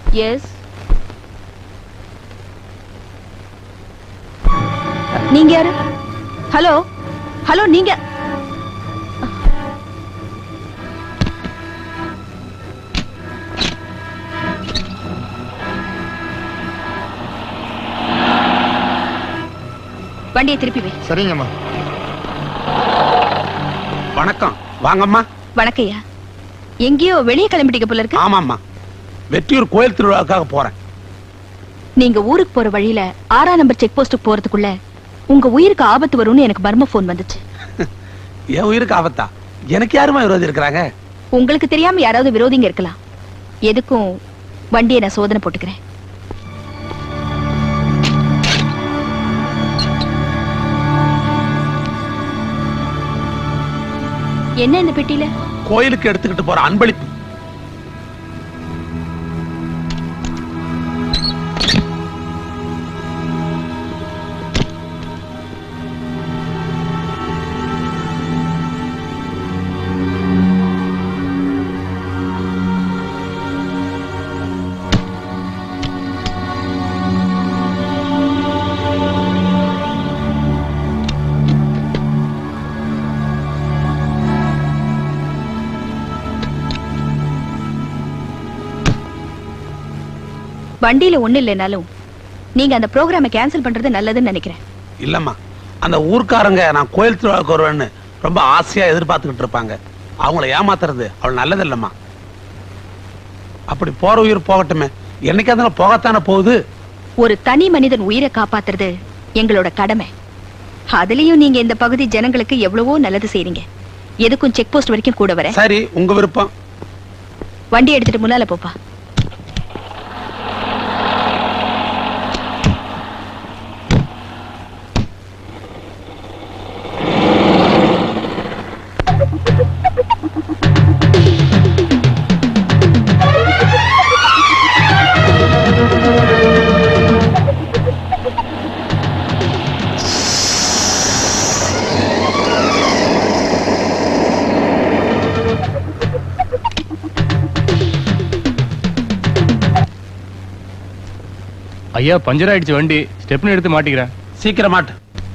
S நீங்க யாரு hello hello நீங்க வண்டியை திருப்பி வை சரிங்கம்மா வணக்கம் வாங்கம்மா வணக்கையா எங்கேயோ வெளியே கிளம்பிட்டீங்க போல இருக்கு ஆமாம்மா வெற்றியூர் கோயில் திருவிழாவுக்காக போறேன் நீங்க ஊருக்கு போற வழியில ஆறாம் நம்பர் செக் போஸ்டுக்கு போறதுக்குள்ள உங்க உயிருக்கு ஆபத்து வரும்னு எனக்கு மர்ம போன் வந்துச்சு என் உயிருக்கு ஆபத்தா எனக்கு யாருமா விரோதி இருக்கிறாங்க உங்களுக்கு தெரியாம யாராவது விரோதிங்க இருக்கலாம் எதுக்கும் வண்டியை நான் சோதனை போட்டுக்கிறேன் என்ன இந்த பெட்டியில கோயிலுக்கு எடுத்துக்கிட்டு போற அன்பளிப்பு வண்டியில ஒண்ணு இல்லைனாலும் நீங்க அந்த ப்ரோக்ராமை கேன்சல் பண்றது நல்லதுன்னு நினைக்கிறேன் இல்லம்மா அந்த ஊர்க்காரங்க நான் கோயில் திருவிழாவுக்கு வருவேன்னு ரொம்ப ஆசையா எதிர்பார்த்துக்கிட்டு இருப்பாங்க அவங்கள ஏமாத்துறது அவள் நல்லது இல்லம்மா அப்படி போற உயிர் போகட்டுமே என்னைக்கா இருந்தாலும் போகத்தானே போகுது ஒரு தனி மனிதன் உயிரை காப்பாத்துறது எங்களோட கடமை அதுலயும் நீங்க இந்த பகுதி ஜனங்களுக்கு எவ்வளவோ நல்லது செய்றீங்க எதுக்கும் செக் போஸ்ட் வரைக்கும் கூட வரேன் சரி உங்க விருப்பம் வண்டி எடுத்துட்டு முன்னால போப்பா ஐயா பஞ்சர் ஆயிடுச்சு வண்டி ஸ்டெப்னு எடுத்து மாட்டிக்கிறேன் சீக்கிரமாட்டு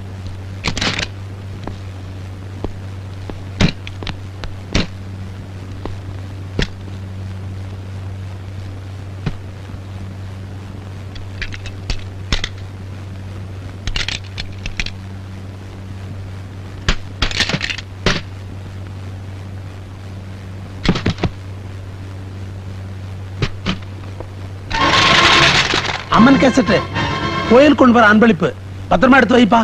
அம்மன் கேசட்டு கோயில் கொண்டு வர அன்பளிப்பு பத்திரமா எடுத்து வைப்பா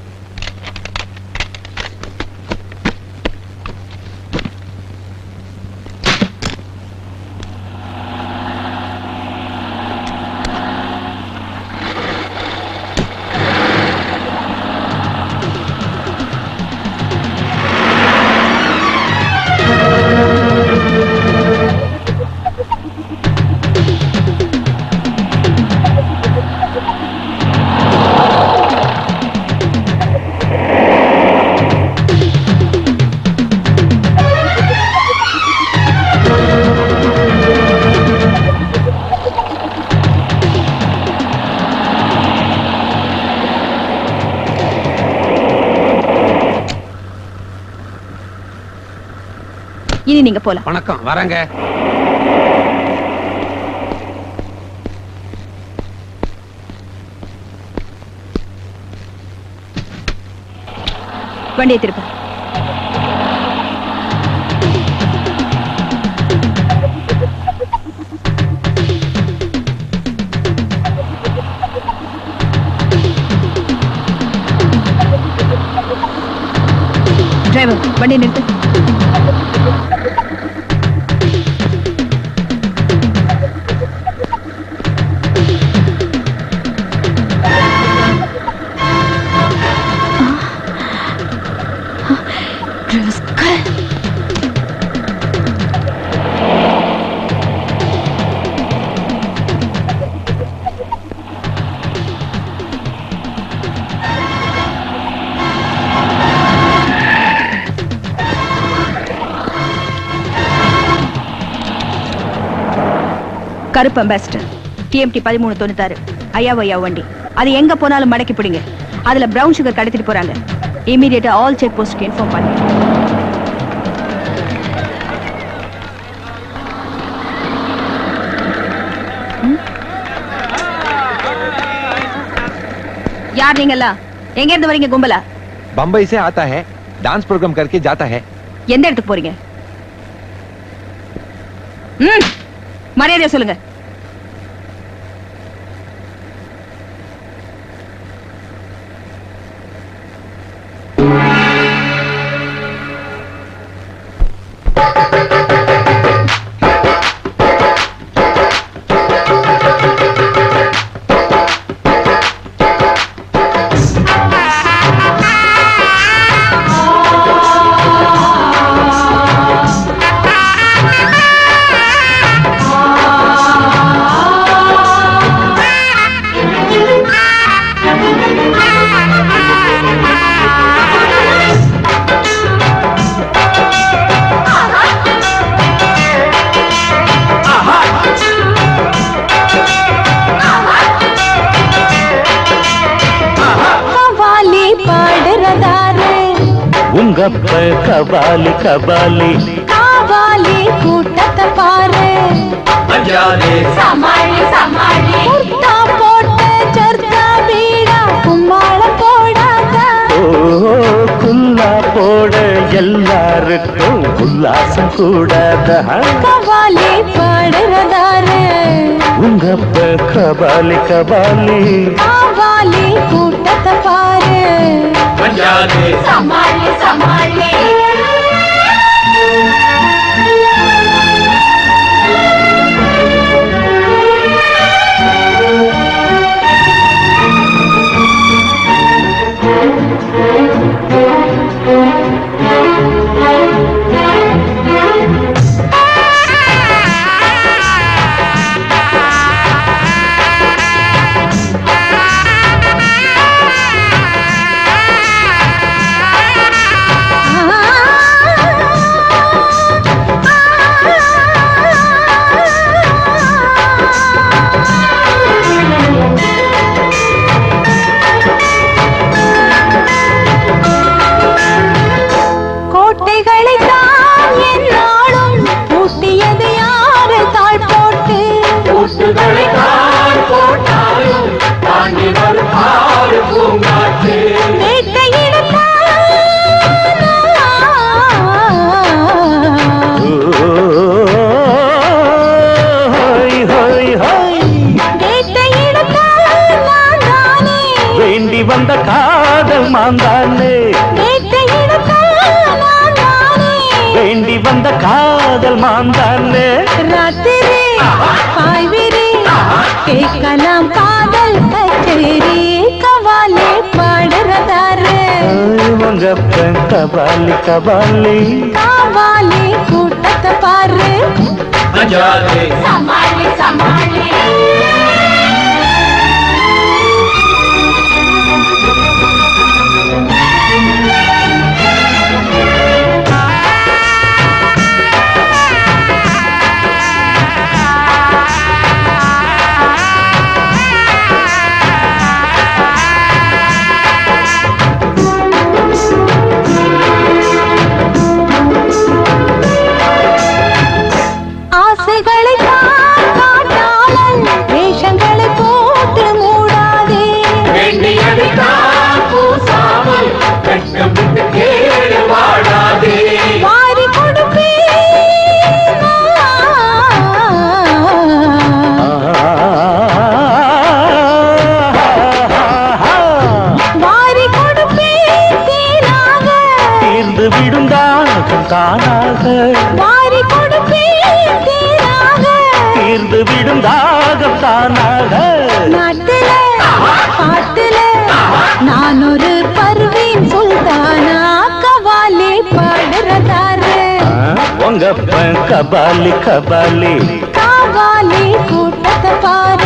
இனி நீங்க போலாம் வணக்கம் வரேங்க வண்டியை திருப்ப டிரைவர் வண்டியை நிறுத்து Rascal. கருப்பு அம்பாசிடர் டிஎம்டி பதிமூணு தொண்ணூத்தாறு ஐயா ஐயா வண்டி அது எங்க போனாலும் மடக்கி பிடிங்க அதுல பிரவுன் சுகர் கடத்திட்டு போறாங்க இமீடியட்டா ஆல் செக் போஸ்ட்க்கு இன்ஃபார்ம் பண்ணி ம்? யார் நீங்கெல்லாம் எங்க இருந்து வரீங்க கும்பலா बम्बई से आता है डांस प्रोग्राम करके जाता है எந்த இடத்துக்கு போறீங்க ம் மரியாதையா சொல்லுங்க கவாலி பாடுறதாரு உங்கப்ப கபாலி கபாலி காவாலி கூட்டத்தை பாரு சமாளி சமாளி குர்தா போட்டு சர்தா பீடா கும்மாள போடாத ஓ குல்லா போட எல்லாருக்கும் உல்லாசம் கூடாத கவாலி பாடுறதாரு உங்கப்ப கபாலி கபாலி காவாலி கூட்டத்தை பாரு சமாளி சமாளி கோட்டைகளை தான் என்னாலும் பூட்டியது யாரு தாழ் போட்டு வேட்டையிடத்தான் ஹோய், ஹோய், ஹோய். வேட்டையிடத்தான் நான் தானே வேண்டி வந்த காதல் மாந்தானே வேட்டையிடத்தான் நான் தானே வேண்டி வந்த காதல் மாந்தானே ராத்திரி பாய்விரி கேட்கலாம் காதல் கச்சேரி கவாலே பாடுறதாரு உங்கப்ப கபாலி கபாலி காவாலி கூட்டத்தை பாரு சமாளி சமாளி ஆசைகளை தான் காட்டாமல் வேஷங்களை போட்டு மூடாதே வாரி கொடுப்பேன் வாரி கொடுப்பேன் தேனாக தீர்ந்து விடுந்தாகும் தானாக வாரி கொடுப்பேன் தேனாக தீர்ந்து விடுந்தாகம் தானாக நாட்டுல பாட்டுல நான் ஒரு பருவின் சுல்தானா கவாலி பாடுறதாரு உங்கப்ப கபாலி கபாலி காவாலி கூட்டத்தை பாரு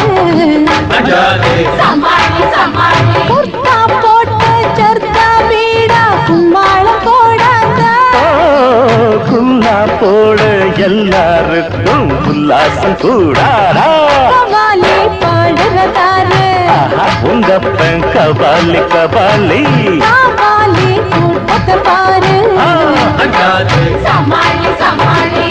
குர்தா போட்டு சர்தா பீடா கும்மாளம் போடாத ஓ குல்லா போட எல்லாருக்கும் உல்லாசம் கூடாதா கவாலி ஆடுறதாரு ஆஹா, உங்கப்பன் கபாலி கபாலி காவாலி கூட்டத்தை பாரு ஆ, சமாளி சமாளி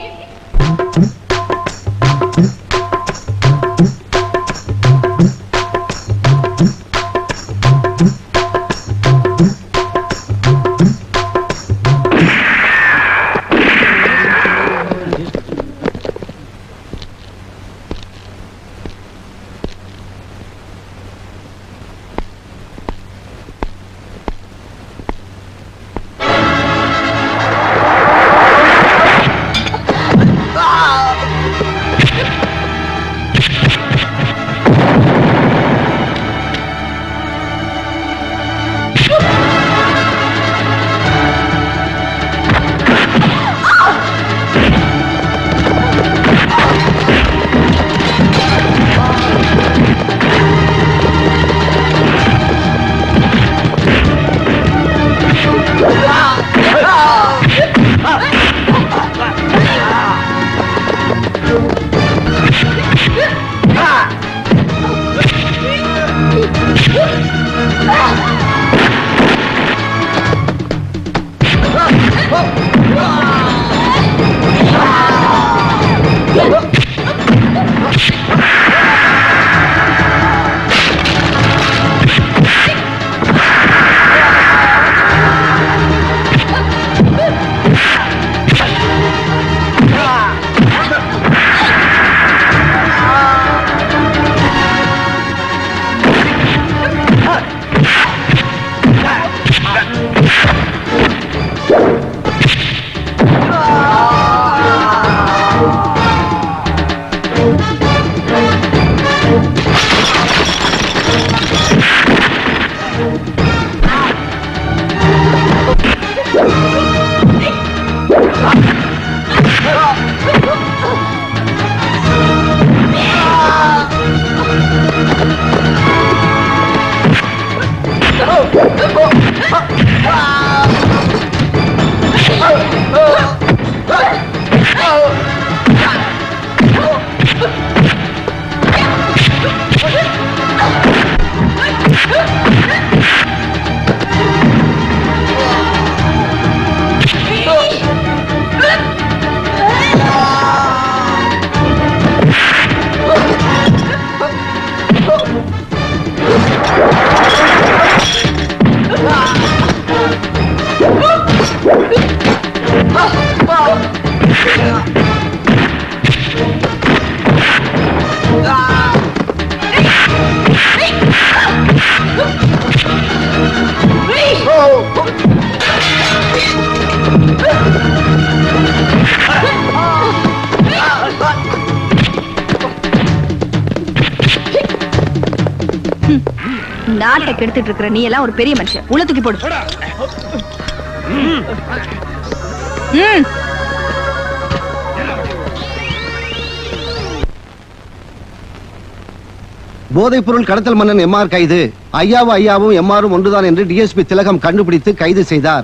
நாட்டை கெடுத்துட்டு இருக்கிற நீ எல்லாம் ஒரு பெரிய மனுஷன் உள்ள தூக்கி போடு ம். போதைப் பொருள் கடத்தல் மன்னன் எம்ஆர் கைது ஐயாவும் ஐயாவும் எம்ஆரும் ஒன்றுதான் என்று டிஎஸ்பி திலகம் கண்டுபிடித்து கைது செய்தார்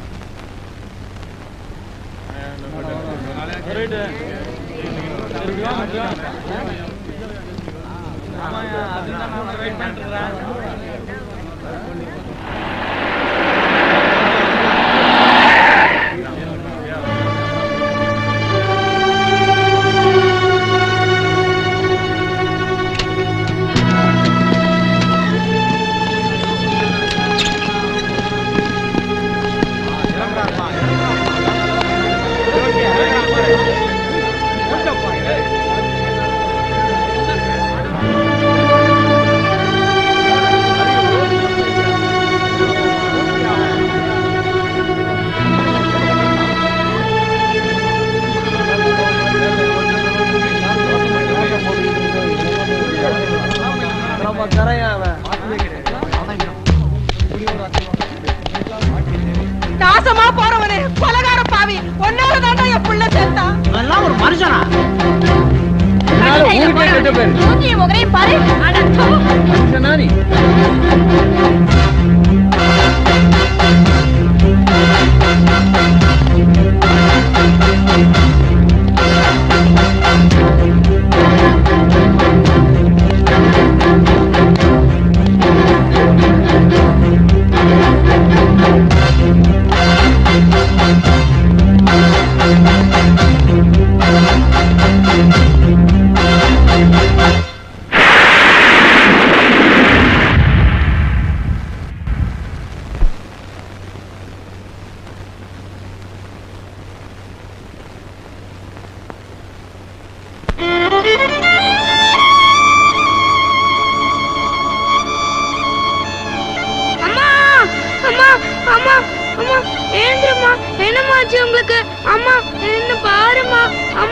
நாசமா போறவனே கொலகார பாவி ஒன்னால தாண்டா என் புள்ள சேர்த்தான் அதெல்லாம் ஒரு மனுஷனா மூஞ்சியும் முகரையும் பாரு அட, தூ. ஆச்சு உங்களுக்கு அம்மா என்ன பாருமா